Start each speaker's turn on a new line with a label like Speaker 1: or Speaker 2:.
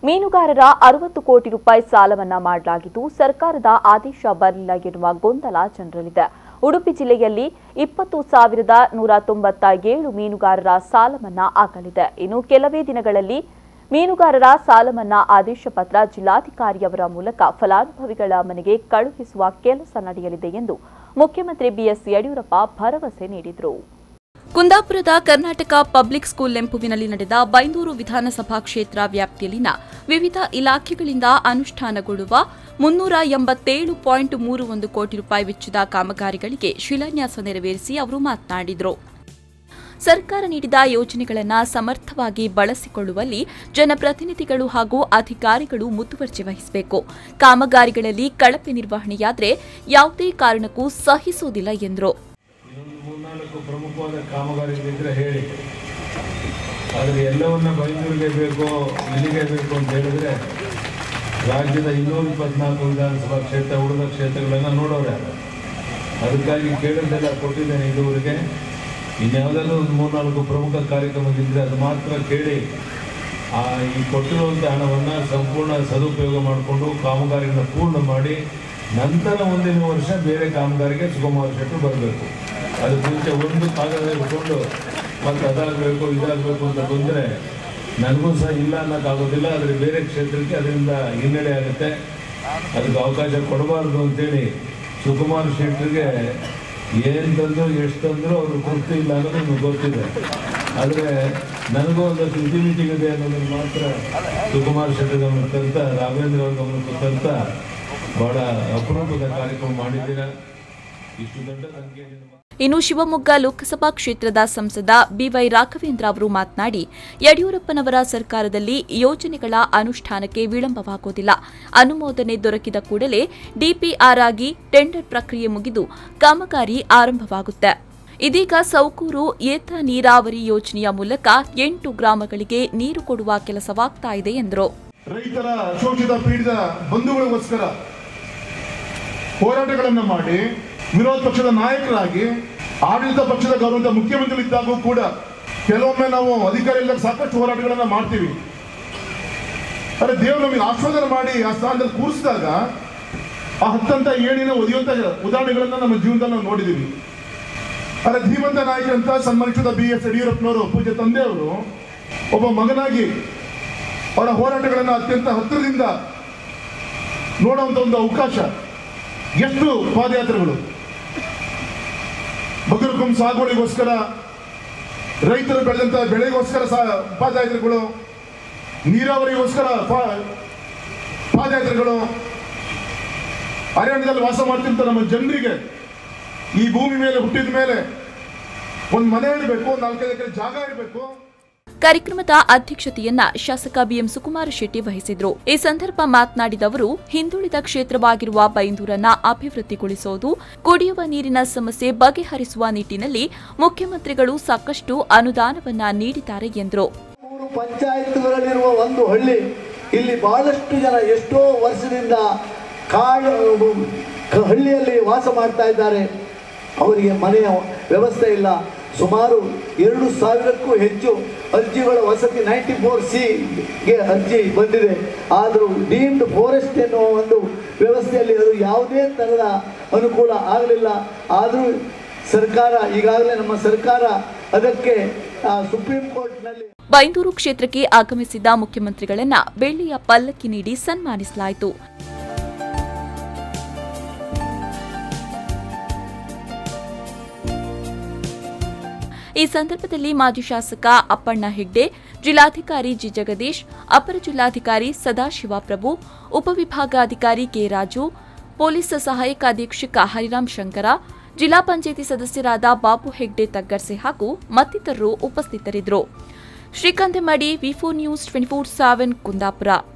Speaker 1: ಮೀನುಗಾರರ ಅರವತ್ತು ಕೋಟಿ ರೂಪಾಯಿ ಸಾಲ ಮನ್ನಾ ಮಾಡಲಾಗಿದ್ದು ಸರ್ಕಾರದ ಆದೇಶ ಬರಲಿಲ್ಲ ಎನ್ನುವ ಗೊಂದಲ ಜನರಲ್ಲಿದೆ ಉಡುಪಿ ಜಿಲ್ಲೆಯಲ್ಲಿ ಇಪ್ಪತ್ತು ಸಾವಿರದ ನೂರ ತೊಂಬತ್ತ ಏಳು ಮೀನುಗಾರರ ಸಾಲ ಮನ್ನಾ ಆಗಲಿದೆ ಇನ್ನು ಕೆಲವೇ ದಿನಗಳಲ್ಲಿ ಮೀನುಗಾರರ ಸಾಲ ಮನ್ನಾ ಆದೇಶ ಪತ್ರ ಜಿಲ್ಲಾಧಿಕಾರಿಯವರ ಮೂಲಕ ಫಲಾನುಭವಿಗಳ ಮನೆಗೆ ಕಳುಹಿಸುವ ಕೆಲಸ ನಡೆಯಲಿದೆ ಎಂದು ಮುಖ್ಯಮಂತ್ರಿ ಬಿಎಸ್ ಯಡಿಯೂರಪ್ಪ ಭರವಸೆ ನೀಡಿದರು
Speaker 2: ಕುಂದಾಪುರದ ಕರ್ನಾಟಕ ಪಬ್ಲಿಕ್ ಸ್ಕೂಲ್ ನೆಂಪುವಿನಲ್ಲಿ ನಡೆದ ಬೈಂದೂರು ವಿಧಾನಸಭಾ ಕ್ಷೇತ್ರ ವ್ಯಾಪ್ತಿಯಲ್ಲಿನ ವಿವಿಧ ಇಲಾಖೆಗಳಿಂದ ಅನುಷ್ಠಾನಗೊಳ್ಳುವ ಮುನ್ನೂರ ಎಂಬತ್ತೇಳು ಪಾಯಿಂಟ್ ಮೂರು ಒಂದು ಕೋಟಿ ರೂಪಾಯಿ ವೆಚ್ಚದ ಕಾಮಗಾರಿಗಳಿಗೆ ಶಿಲಾನ್ಯಾಸ ನೆರವೇರಿಸಿ ಅವರು ಮಾತನಾಡಿದರು ಸರ್ಕಾರ ನೀಡಿದ ಯೋಜನೆಗಳನ್ನು ಸಮರ್ಥವಾಗಿ ಬಳಸಿಕೊಳ್ಳುವಲ್ಲಿ ಜನಪ್ರತಿನಿಧಿಗಳು ಹಾಗೂ ಅಧಿಕಾರಿಗಳು ಮುತುವರ್ಜಿ ವಹಿಸಬೇಕು ಕಾಮಗಾರಿಗಳಲ್ಲಿ ಕಳಪೆ ನಿರ್ವಹಣೆಯಾದರೆ ಯಾವುದೇ ಕಾರಣಕ್ಕೂ ಸಹಿಸುವುದಿಲ್ಲ ಎಂದರು
Speaker 3: ಇನ್ನೊಂದು ಮೂರ್ನಾಲ್ಕು ಪ್ರಮುಖವಾದ ಕಾಮಗಾರಿಗಳಿದ್ರೆ ಹೇಳಿ ಆದರೆ ಎಲ್ಲವನ್ನ ಬೈಂದೂರಿಗೆ ಬೇಕು ಇಲ್ಲಿಗೆ ಬೇಕು ಅಂತ ಹೇಳಿದ್ರೆ ರಾಜ್ಯದ ಇನ್ನೂರ ಇಪ್ಪತ್ನಾಲ್ಕು ವಿಧಾನಸಭಾ ಕ್ಷೇತ್ರ ಉಳಿದ ಕ್ಷೇತ್ರಗಳನ್ನು ನೋಡೋರೆ ಅದಕ್ಕಾಗಿ ಕೇಳಿದ್ದೆಲ್ಲ ಕೊಟ್ಟಿದ್ದೇನೆ ಇದುವರೆಗೆ ಇನ್ಯಾವುದಾದ್ರೂ ಒಂದು ಮೂರ್ನಾಲ್ಕು ಪ್ರಮುಖ ಕಾರ್ಯಕ್ರಮಗಳಿದ್ರೆ ಅದು ಮಾತ್ರ ಕೇಳಿ ಆ ಈ ಕೊಟ್ಟಿರುವಂಥ ಹಣವನ್ನು ಸಂಪೂರ್ಣ ಸದುಪಯೋಗ ಮಾಡಿಕೊಂಡು ಕಾಮಗಾರಿಯನ್ನು ಪೂರ್ಣ ಮಾಡಿ ನಂತರ ಮುಂದಿನ ವರ್ಷ ಬೇರೆ ಕಾಮಗಾರಿಗೆ ಸುಗಮವಾದ ಶೆಟ್ಟು ಬರಬೇಕು ಅದು ಮುಂಚೆ ಒಂದು ಕಾಗದ ಇಟ್ಕೊಂಡು ಮತ್ತೆ ಅದಾಗಬೇಕು ಇದಾಗಬೇಕು ಅಂತ ಬಂದರೆ ನನಗೂ ಸಹ ಇಲ್ಲ ಅನ್ನೋಕ್ಕಾಗೋದಿಲ್ಲ ಆದರೆ ಬೇರೆ ಕ್ಷೇತ್ರಕ್ಕೆ ಅದರಿಂದ ಹಿನ್ನಡೆ ಆಗುತ್ತೆ ಅದಕ್ಕೆ ಅವಕಾಶ ಕೊಡಬಾರ್ದು ಅಂತೇಳಿ ಸುಕುಮಾರ್ ಶೆಟ್ಟರಿಗೆ ಏನು ತಂದ್ರು ಎಷ್ಟು ತಂದ್ರು ಅವರು ತೃಪ್ತಿ ಇಲ್ಲ ಅನ್ನೋದು ನಿಮ್ಗೆ ಗೊತ್ತಿದೆ ಆದರೆ ನನಗೂ ಒಂದಷ್ಟು ಇತಿಮಿತಿಗೆ ಇದೆ ಅನ್ನೋದನ್ನು ಮಾತ್ರ ಸುಕುಮಾರ್ ಶೆಟ್ಟಿ ಗಮನಕ್ಕೆ ತರ್ತಾ ರಾಘವೇಂದ್ರ ಅವ್ರ ಗಮನಕ್ಕೆ ತರ್ತಾ ಬಹಳ ಅಪರೂಪದ ಕಾರ್ಯಕ್ರಮ ಮಾಡಿದ್ದೀರಾ ಇಷ್ಟು ದೊಡ್ಡ ಸಂಖ್ಯೆಯಲ್ಲಿ
Speaker 2: ಇನ್ನು ಶಿವಮೊಗ್ಗ ಲೋಕಸಭಾ ಕ್ಷೇತ್ರದ ಸಂಸದ ಬಿವೈ ರಾಘವೇಂದ್ರ ಅವರು ಮಾತನಾಡಿ ಯಡಿಯೂರಪ್ಪನವರ ಸರ್ಕಾರದಲ್ಲಿ ಯೋಜನೆಗಳ ಅನುಷ್ಠಾನಕ್ಕೆ ವಿಳಂಬವಾಗುವುದಿಲ್ಲ ಅನುಮೋದನೆ ದೊರಕಿದ ಕೂಡಲೇ ಡಿಪಿಆರ್ ಆಗಿ ಟೆಂಡರ್ ಪ್ರಕ್ರಿಯೆ ಮುಗಿದು ಕಾಮಗಾರಿ ಆರಂಭವಾಗುತ್ತೆ ಇದೀಗ ಸೌಕೂರು ಏತ ನೀರಾವರಿ ಯೋಜನೆಯ ಮೂಲಕ ಎಂಟು ಗ್ರಾಮಗಳಿಗೆ ನೀರು ಕೊಡುವ ಕೆಲಸವಾಗ್ತಾ ಇದೆ ಎಂದರು
Speaker 4: ರೈತರ ಶೋಷಿತ ಪೀಡಿತ ಬಂಧುಗಳಿಗೋಸ್ಕರ ಹೋರಾಟಗಳನ್ನು ಮಾಡಿ ವಿರೋಧ ಪಕ್ಷದ ನಾಯಕರಾಗಿ ಆಡಳಿತ ಪಕ್ಷದ ಗೌರವಂತ ಮುಖ್ಯಮಂತ್ರಿಗಳಿದ್ದಾಗೂ ಕೂಡ ಕೆಲವೊಮ್ಮೆ ನಾವು ಅಧಿಕಾರ ಇಲ್ಲದ ಸಾಕಷ್ಟು ಹೋರಾಟಗಳನ್ನ ಮಾಡ್ತೀವಿ ಅರೆ ದೇವರು ನಮಗೆ ಆಸ್ವಾದನೆ ಮಾಡಿ ಆ ಸ್ಥಾನದಲ್ಲಿ ಕೂರಿಸಿದಾಗ ಆ ಹತ್ತಂತ ಏಣಿನ ಒದಿಯುವಂತ ಉದಾಹರಣೆಗಳನ್ನ ನಮ್ಮ ಜೀವನದಲ್ಲಿ ನಾವು ನೋಡಿದ್ದೀವಿ ಅರೆ ಧೀಮಂತ ನಾಯಕರಂತ ಸನ್ಮಾನಿಸಿದ ಬಿ ಎಸ್ ಯಡಿಯೂರಪ್ಪನವರು ಪೂಜ್ಯ ತಂದೆಯವರು ಒಬ್ಬ ಮಗನಾಗಿ ಅವರ ಹೋರಾಟಗಳನ್ನು ಅತ್ಯಂತ ಹತ್ತಿರದಿಂದ ನೋಡುವಂತ ಒಂದು ಅವಕಾಶ ಎಷ್ಟು ಪಾದಯಾತ್ರೆಗಳು ಬಗರುಕುಂ ಸಾಗುವಳಿಗೋಸ್ಕರ ರೈತರು ಬೆಳೆದಂತ ಬೆಳೆಗೋಸ್ಕರ ಸಹ ಪಾದಯಾತ್ರೆಗಳು ನೀರಾವರಿಗೋಸ್ಕರ ಪಾ- ಪಾದಯಾತ್ರೆಗಳು ಅರಣ್ಯದಲ್ಲಿ ವಾಸ ಮಾಡ್ತಿರ್ತ ನಮ್ಮ ಜನರಿಗೆ ಈ ಭೂಮಿ ಮೇಲೆ ಹುಟ್ಟಿದ ಮೇಲೆ ಒಂದು ಮನೆ ಇರಬೇಕು ಒಂದು ನಾಲ್ಕೈದು ಎಕರೆ ಜಾಗ ಇರಬೇಕು
Speaker 2: ಕಾರ್ಯಕ್ರಮದ ಅಧ್ಯಕ್ಷತೆಯನ್ನ ಶಾಸಕ ಬಿಎಂ ಸುಕುಮಾರ ಶೆಟ್ಟಿ ವಹಿಸಿದ್ರು ಈ ಸಂದರ್ಭ ಮಾತನಾಡಿದ ಅವರು ಹಿಂದುಳಿದ ಕ್ಷೇತ್ರವಾಗಿರುವ ಬೈಂದೂರನ್ನ ಅಭಿವೃದ್ಧಿಗೊಳಿಸುವುದು ಕುಡಿಯುವ ನೀರಿನ ಸಮಸ್ಯೆ ಬಗೆಹರಿಸುವ ನಿಟ್ಟಿನಲ್ಲಿ ಮುಖ್ಯಮಂತ್ರಿಗಳು ಸಾಕಷ್ಟು ಅನುದಾನವನ್ನ ನೀಡಿದ್ದಾರೆ ಎಂದರು
Speaker 5: ಮೂರು ಪಂಚಾಯತ್ಗಳಲ್ಲಿರುವ ಒಂದು ಹಳ್ಳಿ ಇಲ್ಲಿ ಬಹಳಷ್ಟು ಜನ ಎಷ್ಟೋ ವರ್ಷದಿಂದ ಕಾಡು ಕ- ಹಳ್ಳಿಯಲ್ಲಿ ವಾಸ ಮಾಡ್ತಾ ಇದ್ದಾರೆ ಅವರಿಗೆ ಮನೆಯ ವ್ಯವಸ್ಥೆ ಇಲ್ಲ ಸುಮಾರು ಎರಡು ಸಾವಿರಕ್ಕೂ ಹೆಚ್ಚು ಅರ್ಜಿಗಳ ವಸತಿ ನೈಂಟಿ ಫೋರ್ ಸಿಗೆ ಅರ್ಜಿ ಬಂದಿದೆ ಆದರೂ ಡೀಮ್ಡ್ ಫಾರೆಸ್ಟ್ ಎನ್ನುವ ಒಂದು ವ್ಯವಸ್ಥೆಯಲ್ಲಿ ಅದು ಯಾವುದೇ ಥರದ ಅನುಕೂಲ ಆಗಲಿಲ್ಲ ಆದರೂ ಸರ್ಕಾರ ಈಗಾಗಲೇ ನಮ್ಮ ಸರ್ಕಾರ ಅದಕ್ಕೆ ಆ, ಸುಪ್ರೀಂ ಕೋರ್ಟ್ನಲ್ಲಿ
Speaker 2: ಬೈಂದೂರು ಕ್ಷೇತ್ರಕ್ಕೆ ಆಗಮಿಸಿದ್ದ ಮುಖ್ಯಮಂತ್ರಿಗಳನ್ನ ಬೆಳ್ಳಿಯ ಪಲ್ಲಕ್ಕಿ ನೀಡಿ ಸನ್ಮಾನಿಸಲಾಯಿತು ಈ ಸಂದರ್ಭದಲ್ಲಿ ಮಾಜಿ ಶಾಸಕ ಅಪ್ಪಣ್ಣ ಹೆಗ್ಡೆ ಜಿಲ್ಲಾಧಿಕಾರಿ ಜಿ ಜಗದೀಶ್ ಅಪರ ಜಿಲ್ಲಾಧಿಕಾರಿ ಸದಾಶಿವ ಪ್ರಭು ಉಪವಿಭಾಗಾಧಿಕಾರಿ ಕೆ ರಾಜು ಪೊಲೀಸ್ ಸಹಾಯಕ ಅಧೀಕ್ಷಕ ಹರಿರಾಮ್ ಶಂಕರ ಜಿಲ್ಲಾ ಪಂಚಾಯಿತಿ ಸದಸ್ಯರಾದ ಬಾಬು ಹೆಗ್ಡೆ ತಗ್ಗರ್ಸೆ ಹಾಗೂ ಮತ್ತಿತರರು ಉಪಸ್ಥಿತರಿದ್ದರು Srikanth Madi V four news twenty four seven Kundapura